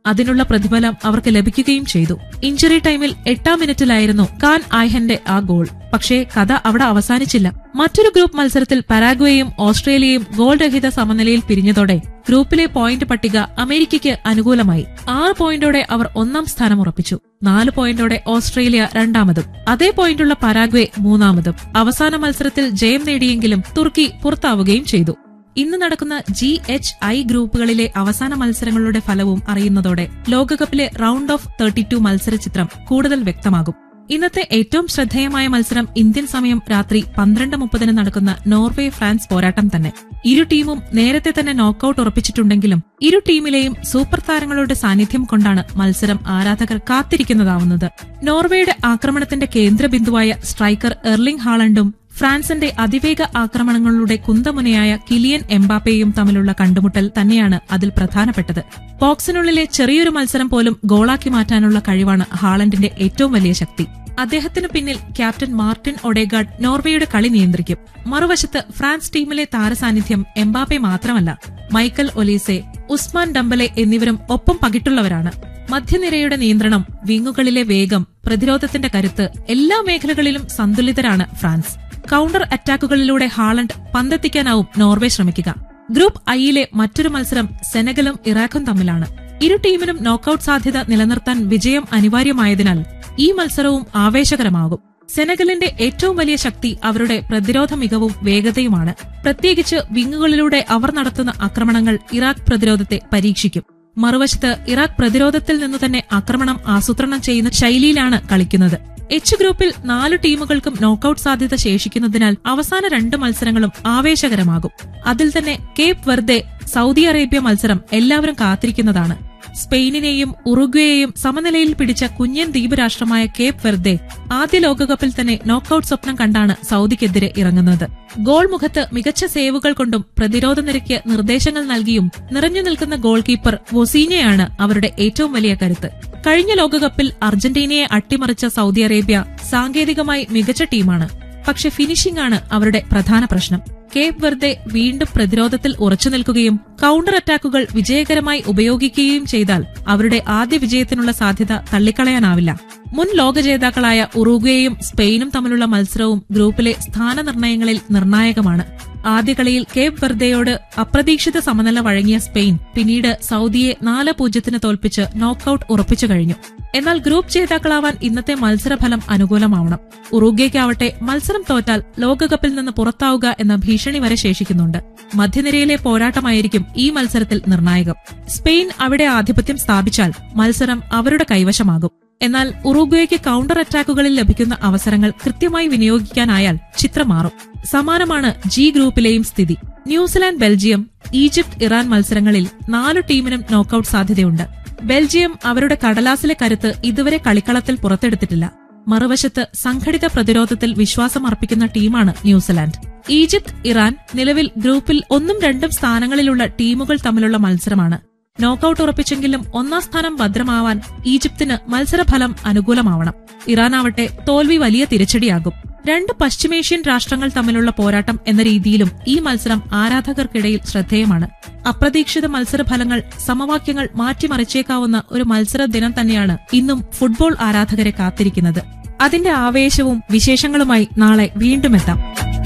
അതിനുള്ള പ്രതിഫലം അവർക്ക് ലഭിക്കുകയും ചെയ്തു ഇഞ്ചുറി ടൈമിൽ എട്ടാം മിനിറ്റിലായിരുന്നു കാൻ ആയ്ഹന്റെ ആ ഗോൾ പക്ഷേ കഥ അവിടെ അവസാനിച്ചില്ല മറ്റൊരു ഗ്രൂപ്പ് മത്സരത്തിൽ പരാഗ്വേയും ഓസ്ട്രേലിയയും ഗോൾ രഹിത സമനിലയിൽ പിരിഞ്ഞതോടെ ഗ്രൂപ്പിലെ പോയിന്റ് പട്ടിക അമേരിക്കയ്ക്ക് അനുകൂലമായി ആറ് പോയിന്റോടെ അവർ ഒന്നാം സ്ഥാനം ഉറപ്പിച്ചു നാല് പോയിന്റോടെ ഓസ്ട്രേലിയ രണ്ടാമതും അതേ പോയിന്റുള്ള പരാഗ്വേ മൂന്നാമതും അവസാന മത്സരത്തിൽ ജയം നേടിയെങ്കിലും തുർക്കി പുറത്താവുകയും ചെയ്തു ഇന്ന് നടക്കുന്ന ജി എച്ച് ഐ ഗ്രൂപ്പുകളിലെ അവസാന മത്സരങ്ങളുടെ ഫലവും അറിയുന്നതോടെ ലോകകപ്പിലെ റൌണ്ട് ഓഫ് തേർട്ടി ടു മത്സരചിത്രം കൂടുതൽ വ്യക്തമാകും ഇന്നത്തെ ഏറ്റവും ശ്രദ്ധേയമായ മത്സരം ഇന്ത്യൻ സമയം രാത്രി പന്ത്രണ്ട് മുപ്പതിന് നടക്കുന്ന നോർവേ ഫ്രാൻസ് പോരാട്ടം തന്നെ ഇരു ടീമും നേരത്തെ തന്നെ നോക്കൌട്ട് ഉറപ്പിച്ചിട്ടുണ്ടെങ്കിലും ഇരു ടീമിലെയും സൂപ്പർ താരങ്ങളുടെ സാന്നിധ്യം കൊണ്ടാണ് മത്സരം ആരാധകർ കാത്തിരിക്കുന്നതാവുന്നത് നോർവേയുടെ ആക്രമണത്തിന്റെ കേന്ദ്രബിന്ദുവായ സ്ട്രൈക്കർ എർലിംഗ് ഹാളണ്ടും ഫ്രാൻസിന്റെ അതിവേഗ ആക്രമണങ്ങളുടെ കുന്തമുനയായ കിലിയൻ എംബാപ്പയും തമ്മിലുള്ള കണ്ടുമുട്ടൽ തന്നെയാണ് അതിൽ പ്രധാനപ്പെട്ടത് ബോക്സിനുള്ളിലെ ചെറിയൊരു മത്സരം പോലും ഗോളാക്കി മാറ്റാനുള്ള കഴിവാണ് ഹാളണ്ടിന്റെ ഏറ്റവും വലിയ ശക്തി അദ്ദേഹത്തിന് പിന്നിൽ ക്യാപ്റ്റൻ മാർട്ടിൻ ഒഡേഗാർഡ് നോർവേയുടെ കളി നിയന്ത്രിക്കും മറുവശത്ത് ഫ്രാൻസ് ടീമിലെ താരസാന്നിധ്യം എംബാപ്പെ മാത്രമല്ല മൈക്കൽ ഒലീസെ ഉസ്മാൻ ഡംബലെ എന്നിവരും ഒപ്പം പകിട്ടുള്ളവരാണ് മധ്യനിരയുടെ നിയന്ത്രണം വിങ്ങുകളിലെ വേഗം പ്രതിരോധത്തിന്റെ കരുത്ത് എല്ലാ മേഖലകളിലും സന്തുലിതരാണ് ഫ്രാൻസ് കൌണ്ടർ അറ്റാക്കുകളിലൂടെ ഹാളണ്ട് പന്തെത്തിക്കാനാവും നോർവേ ശ്രമിക്കുക ഗ്രൂപ്പ് ഐയിലെ മറ്റൊരു മത്സരം സെനഗലും ഇറാഖും തമ്മിലാണ് ഇരു ടീമിനും നോക്കൌട്ട് സാധ്യത നിലനിർത്താൻ വിജയം അനിവാര്യമായതിനാൽ ഈ മത്സരവും ആവേശകരമാകും സെനഗലിന്റെ ഏറ്റവും വലിയ ശക്തി അവരുടെ പ്രതിരോധ മികവും വേഗതയുമാണ് പ്രത്യേകിച്ച് വിങ്ങുകളിലൂടെ അവർ നടത്തുന്ന ആക്രമണങ്ങൾ ഇറാഖ് പ്രതിരോധത്തെ പരീക്ഷിക്കും മറുവശത്ത് ഇറാഖ് പ്രതിരോധത്തിൽ നിന്ന് തന്നെ ആക്രമണം ആസൂത്രണം ചെയ്യുന്ന ശൈലിയിലാണ് കളിക്കുന്നത് എച്ച് ഗ്രൂപ്പിൽ നാല് ടീമുകൾക്കും നോക്കൌട്ട് സാധ്യത ശേഷിക്കുന്നതിനാൽ അവസാന രണ്ട് മത്സരങ്ങളും ആവേശകരമാകും അതിൽ തന്നെ കേപ്പ് വെർദെ സൗദി അറേബ്യ മത്സരം എല്ലാവരും കാത്തിരിക്കുന്നതാണ് സ്പെയിനിനെയും ഉറുഗ്വേയെയും സമനിലയിൽ പിടിച്ച കുഞ്ഞൻ ദ്വീപ് രാഷ്ട്രമായ കേപ്പ് വെർദെ ആദ്യ ലോകകപ്പിൽ തന്നെ നോക്കൌട്ട് സ്വപ്നം കണ്ടാണ് സൗദിക്കെതിരെ ഇറങ്ങുന്നത് ഗോൾ മുഖത്ത് മികച്ച സേവുകൾ കൊണ്ടും പ്രതിരോധ നിരയ്ക്ക് നിർദ്ദേശങ്ങൾ നൽകിയും നിറഞ്ഞു നിൽക്കുന്ന ഗോൾ കീപ്പർ വൊസീനയാണ് അവരുടെ ഏറ്റവും വലിയ കരുത്ത് കഴിഞ്ഞ ലോകകപ്പിൽ അർജന്റീനയെ അട്ടിമറിച്ച സൗദി അറേബ്യ സാങ്കേതികമായി മികച്ച ടീമാണ് പക്ഷെ ഫിനിഷിംഗ് ആണ് അവരുടെ പ്രധാന പ്രശ്നം കേപ്പ് വെർദെ വീണ്ടും പ്രതിരോധത്തിൽ ഉറച്ചു നിൽക്കുകയും കൌണ്ടർ അറ്റാക്കുകൾ വിജയകരമായി ഉപയോഗിക്കുകയും ചെയ്താൽ അവരുടെ ആദ്യ വിജയത്തിനുള്ള സാധ്യത തള്ളിക്കളയാനാവില്ല മുൻ ലോക ജേതാക്കളായ ഉറുഗ്വേയും സ്പെയിനും തമ്മിലുള്ള മത്സരവും ഗ്രൂപ്പിലെ സ്ഥാനനിർണയങ്ങളിൽ നിർണായകമാണ് ആദ്യ കളിയിൽ കേപ്പ് വെർദെയോട് അപ്രതീക്ഷിത സമനില വഴങ്ങിയ സ്പെയിൻ പിന്നീട് സൗദിയെ നാല് പൂജ്യത്തിന് തോൽപ്പിച്ച് നോക്കൌട്ട് ഉറപ്പിച്ചു കഴിഞ്ഞു എന്നാൽ ഗ്രൂപ്പ് ജേതാക്കളാവാൻ ഇന്നത്തെ മത്സരഫലം അനുകൂലമാവണം ഉറുഗ്വേക്കാവട്ടെ മത്സരം തോറ്റാൽ ലോകകപ്പിൽ നിന്ന് പുറത്താവുക എന്ന ഭീഷണി വരെ ശേഷിക്കുന്നുണ്ട് മധ്യനിരയിലെ പോരാട്ടമായിരിക്കും ഈ മത്സരത്തിൽ നിർണായകം സ്പെയിൻ അവിടെ ആധിപത്യം സ്ഥാപിച്ചാൽ മത്സരം അവരുടെ കൈവശമാകും എന്നാൽ ഉറുഗ്വേക്ക് കൌണ്ടർ അറ്റാക്കുകളിൽ ലഭിക്കുന്ന അവസരങ്ങൾ കൃത്യമായി വിനിയോഗിക്കാനായാൽ ചിത്രം മാറും സമാനമാണ് ജി ഗ്രൂപ്പിലെയും സ്ഥിതി ന്യൂസിലാൻഡ് ബെൽജിയം ഈജിപ്ത് ഇറാൻ മത്സരങ്ങളിൽ നാലു ടീമിനും നോക്കൌട്ട് സാധ്യതയുണ്ട് ബെൽജിയം അവരുടെ കടലാസിലെ കരുത്ത് ഇതുവരെ കളിക്കളത്തിൽ പുറത്തെടുത്തിട്ടില്ല മറുവശത്ത് സംഘടിത പ്രതിരോധത്തിൽ വിശ്വാസം അർപ്പിക്കുന്ന ടീമാണ് ന്യൂസിലാൻഡ് ഈജിപ്ത് ഇറാൻ നിലവിൽ ഗ്രൂപ്പിൽ ഒന്നും രണ്ടും സ്ഥാനങ്ങളിലുള്ള ടീമുകൾ തമ്മിലുള്ള മത്സരമാണ് നോക്കൌട്ട് ഉറപ്പിച്ചെങ്കിലും ഒന്നാം സ്ഥാനം ഭദ്രമാവാൻ ഈജിപ്തിന് മത്സരഫലം അനുകൂലമാവണം ഇറാനാവട്ടെ തോൽവി വലിയ തിരിച്ചടിയാകും രണ്ട് പശ്ചിമേഷ്യൻ രാഷ്ട്രങ്ങൾ തമ്മിലുള്ള പോരാട്ടം എന്ന രീതിയിലും ഈ മത്സരം ആരാധകർക്കിടയിൽ ശ്രദ്ധേയമാണ് അപ്രതീക്ഷിത മത്സരഫലങ്ങൾ സമവാക്യങ്ങൾ മാറ്റിമറിച്ചേക്കാവുന്ന ഒരു മത്സര ദിനം തന്നെയാണ് ഇന്നും ഫുട്ബോൾ ആരാധകരെ കാത്തിരിക്കുന്നത് അതിന്റെ ആവേശവും വിശേഷങ്ങളുമായി നാളെ വീണ്ടും എത്താം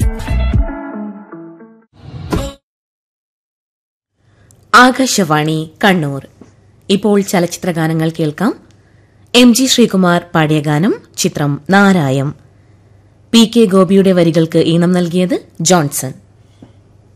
ആകാശവാണി കണ്ണൂർ ഇപ്പോൾ ചലച്ചിത്ര ഗാനങ്ങൾ കേൾക്കാം എം ജി ശ്രീകുമാർ പാടിയ ഗാനം ചിത്രം നാരായം പി കെ ഗോപിയുടെ വരികൾക്ക് ഈണം നൽകിയത് ജോൺസൺ